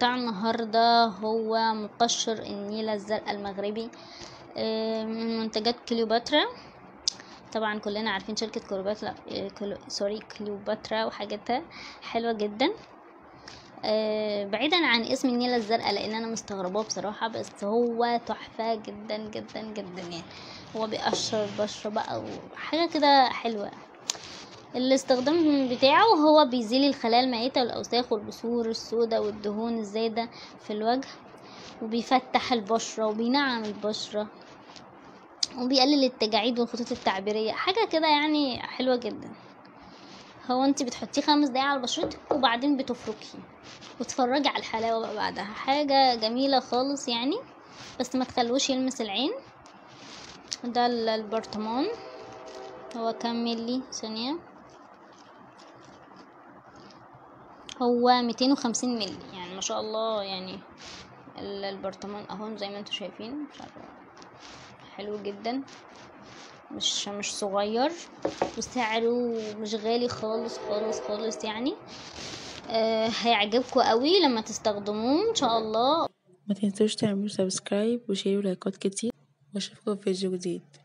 بتاع النهاردة هو مقشر النيلة الزرقاء المغربي آه، من منتجات كليوباترا طبعا كلنا عارفين شركة كليوباترا آه، كلو... سوري كليوباترا وحاجاتها حلوة جدا آه، بعيدا عن اسم النيلة الزرقاء لان انا مستغرباه بصراحة بس هو تحفة جدا جدا جدا يعني هو بيقشر البشرة بقى وحاجة كده حلوة الاستخدام بتاعه هو بيزيل الخلايا الميتة والأوساخ والبثور السوداء والدهون الزايدة في الوجه وبيفتح البشرة وبينعم البشرة وبيقلل التجاعيد والخطوط التعبيرية حاجة كده يعني حلوة جدا هو انت بتحطيه خمس دقايق على بشرتك وبعدين بتفركيه وتفرجي على الحلاوة بقى بعدها حاجة جميلة خالص يعني بس ما تخلوش يلمس العين ده ال- البرطمان هو كام ملي ثانية هو ميتين وخمسين ملي يعني ما شاء الله يعني ال- البرطمان اهو زي ما انتوا شايفين مش عارفة حلو جدا مش مش صغير وسعره مش غالي خالص خالص خالص يعني آه هيعجبكم قوي لما تستخدموه ان شاء الله ما تنسوش تعملوا سبسكرايب وشيروا لايكات كتير واشوفكم في فيديو جديد